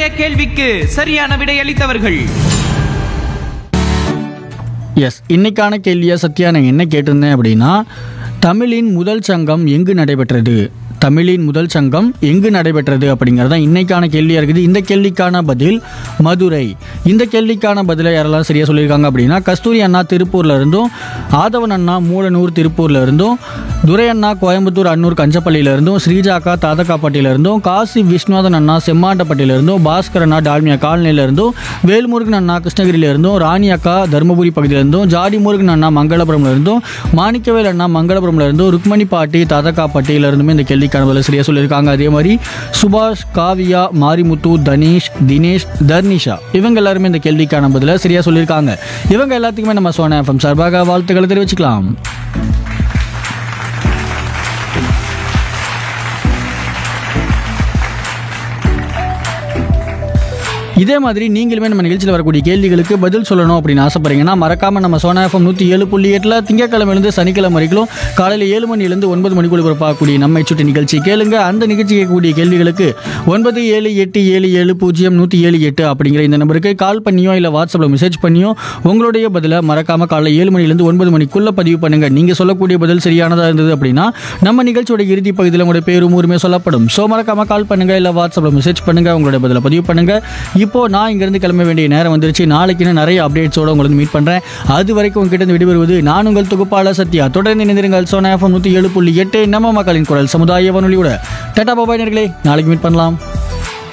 கேள்விக்கு சரியான விடை அளித்தவர்கள் எஸ் இன்னைக்கான கேள்வியை சத்யா நான் என்ன கேட்டிருந்தேன் அப்படின்னா தமிழின் முதல் சங்கம் எங்கு நடைபெற்றது தமிழின் முதல் சங்கம் எங்கு நடைபெற்றது அப்படிங்கிறது தான் இன்னைக்கான கேள்வியாக இருக்குது இந்த கேள்விக்கான பதில் மதுரை இந்த கேள்விக்கான பதிலை யாரெல்லாம் சரியாக சொல்லியிருக்காங்க அப்படின்னா கஸ்தூரி அண்ணா திருப்பூர்ல இருந்தும் ஆதவன் அண்ணா மூலனூர் திருப்பூர்ல இருந்தும் துரை அண்ணா கோயம்புத்தூர் அன்னூர் கஞ்சப்பள்ளியில இருந்தும் ஸ்ரீஜாக்கா தாதகாப்பட்டியில இருந்தும் காசி விஸ்வநாதன் அண்ணா செம்மாண்டப்பட்டியில இருந்தும் பாஸ்கர் அண்ணா டால்மியா காலனியில இருந்தும் வேல்முருகன் அண்ணா கிருஷ்ணகிரியில இருந்தும் ராணி அக்கா தருமபுரி பகுதியில இருந்தும் ஜாடி முருகன் அண்ணா மங்களபுரம்ல இருந்தும் மாணிக்கவேல் அண்ணா மங்களபுரம்ல இருந்தும் ருக்மணி பாட்டி தாதகாப்பட்டியில இருந்துமே இந்த கேள்விக்கான பதில் சரியா சொல்லியிருக்காங்க அதே மாதிரி சுபாஷ் காவியா மாரிமுத்து தனீஷ் தினேஷ் தர்னிஷா இவங்க எல்லாருமே இந்த கேள்விக்கான பதில சரியா சொல்லியிருக்காங்க இவங்க எல்லாத்துக்குமே நம்ம சோனா எஃப்எம் சார்பாக வாழ்த்துக்களை தெரிவிச்சுக்கலாம் இதே மாதிரி நீங்களுமே நம்ம நிகழ்ச்சியில் வரக்கூடிய கேள்விகளுக்கு பதில் சொல்லணும் அப்படின்னு ஆசைப்படுறீங்கன்னா மறக்காம நம்ம சோனா எஃப்எம் நூற்றி ஏழு புள்ளி எட்டில் திங்கக்கிழமையிலிருந்து சனிக்கிழமை வரைக்கும் காலையில் ஏழு மணிலேருந்து ஒன்பது மணிக்குள்ள பிறப்பாக்கூடிய நம்மை சுற்றி நிகழ்ச்சி கேளுங்க அந்த நிகழ்ச்சி கேட்கக்கூடிய கேள்விகளுக்கு ஒன்பது ஏழு எட்டு ஏழு ஏழு பூஜ்ஜியம் நூற்றி ஏழு எட்டு அப்படிங்கிற இந்த நம்பருக்கு கால் பண்ணியோ இல்லை வாட்ஸ்அப்பில் மெசேஜ் பண்ணியோ உங்களுடைய பதிலை மறக்காம காலையில் ஏழு மணிலேருந்து ஒன்பது மணிக்குள்ள பதிவு பண்ணுங்க நீங்க சொல்லக்கூடிய பதில் சரியானதா இருந்தது அப்படின்னா நம்ம நிகழ்ச்சியோட இறுதி பகுதியில் உங்களுடைய பேரும் ஊருமே சொல்லப்படும் ஸோ மறக்காம கால் பண்ணுங்க இல்லை வாட்ஸ்அப்பில் மெசேஜ் பண்ணுங்க உங்களுடைய பதிலை பதிவு பண்ணுங்க இப்போ நான் இங்கிருந்து கிளம்ப வேண்டிய நேரம் வந்துருச்சு நாளைக்கு இன்னும் நிறைய அப்டேட்ஸோட உங்களை மீட் பண்றேன் அது வரைக்கும் உங்ககிட்ட இருந்து விடுபெறுவது நான் உங்கள் தொகுப்பாளர் சத்யா தொடர்ந்து இணைந்திருங்கள் சோனா எஃப்எம் நூற்றி ஏழு புள்ளி எட்டு நம்ம மக்களின் குரல் சமுதாய வானொலியோட டாடா பாபாய் நேர்களே நாளைக்கு மீட் பண்ணலாம்